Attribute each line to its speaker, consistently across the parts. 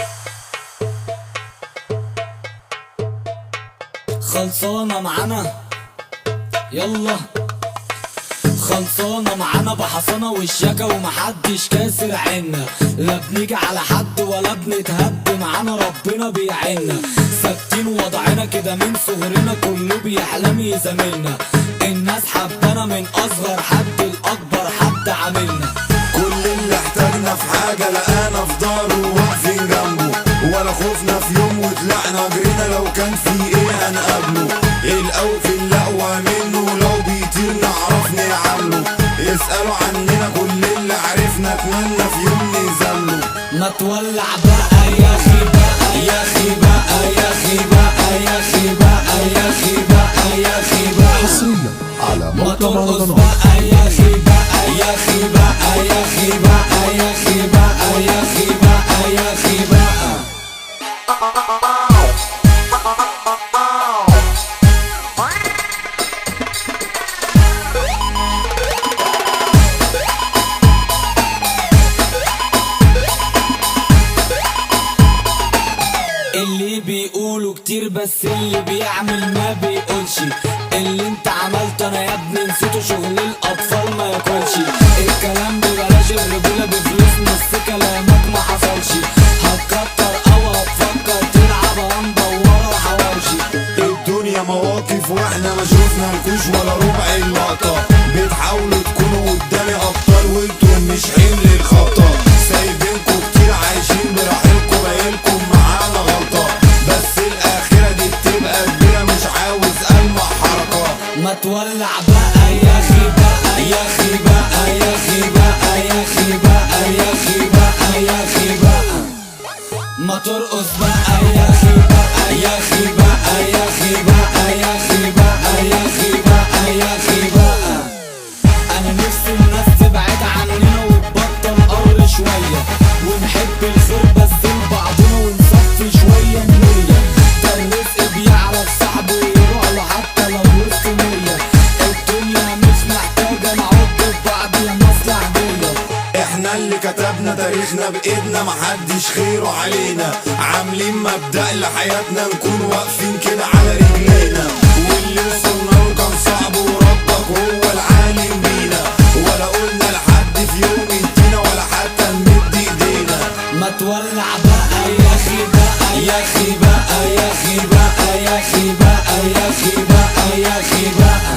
Speaker 1: خلصانة معانا يلا خلصانة معانا بحصانة والشكا ومحدش كاسر عنا لا بنيجي على حد ولا بنتهد معانا ربنا بيعنا ثابتين وضعنا كده من صغرنا كله بيحلم يزاملنا الناس حبانا من اصغر حد الاكبر حد عاملنا
Speaker 2: كل اللي احتاجنا في حاجة لقانا في داره واقفين جنبه ولا خوفنا في يوم وطلعنا جرينا لو كان في ايه هنقابله القوي في الأقوى منه لو بيطير نعرف نعمله يسألوا عننا كل اللي عرفنا اتمنى في يوم نزله
Speaker 1: ما تولع بقى يا اخي بقى يا اخي بقى يا اخي بقى يا اخي بقى يا اخي بقى يا اخي بقى
Speaker 3: حصريا على
Speaker 1: ما
Speaker 3: موقع
Speaker 1: ترقص
Speaker 3: مهرجانات
Speaker 1: بقى يا اخي بقى يا اخي بقى يا اخي بقى يا اخي بقى يا اخي بقى يا اخي بقى اللي بيقولوا كتير بس اللي بيعمل ما بيقولش اللي انت عملته انا يا ابني نسيته شغل الاطفال ما ياكلش الكلام ببلاش الرجوله بفلوس نص كلامك ما حصلش هتكتر او هتفكر تلعب هندورها حواوشي
Speaker 2: الدنيا مواقف واحنا ما شفنا الكوش ولا ربع اللقطة بتحاولوا تكونوا قدامي ابطال وانتم مش حمل الخطة سايبينكوا كتير عايشين براحتكم بايلكم معانا غلطة بس الاخرة دي بتبقى كبيرة مش عاوز المع حركة
Speaker 1: ما تولع بقى يا اخي بقى يا اخي بقى يا اخي بقى يا اخي بقى يا اخي بقى يا اخي بقى ما ترقص بقى يا اخي بقى يا اخي بقى يا اخي بقى يا اخي بقى يا اخي بقى يا اخي بقى انا نفسي الناس تبعد عننا وتبطل قر شويه ونحب الخير بس لبعضنا ونصفي شويه النيه ده الرزق بيعرف صاحبه يروح له حتى لو وسط مية الدنيا مش محتاجه نعك في بعض يا مصلح بيا
Speaker 2: احنا اللي كتبنا تاريخنا بايدنا محدش خيره علينا عاملين مبدأ لحياتنا نكون واقفين كده على رجلينا واللي وصلنا له كان صعب وربك هو العالم بينا ولا قلنا لحد في يوم يدينا ولا حتى نمد ايدينا
Speaker 1: ما تولع بقى يا اخي بقى يا اخي بقى يا اخي بقى يا اخي بقى يا اخي بقى يا اخي بقى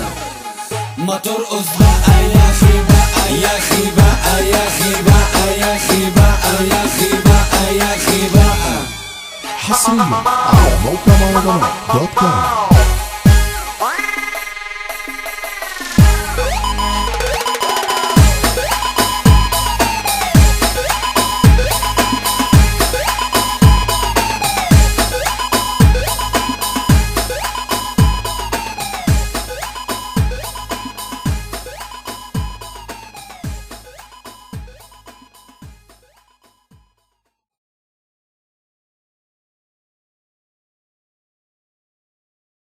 Speaker 1: ما ترقص بقى يا اخي بقى يا اخي بقى يا اخي بقى يا اخي بقى يا اخي بقى يا اخي بقى
Speaker 3: حصريا على موقع مهرجانات دوت كوم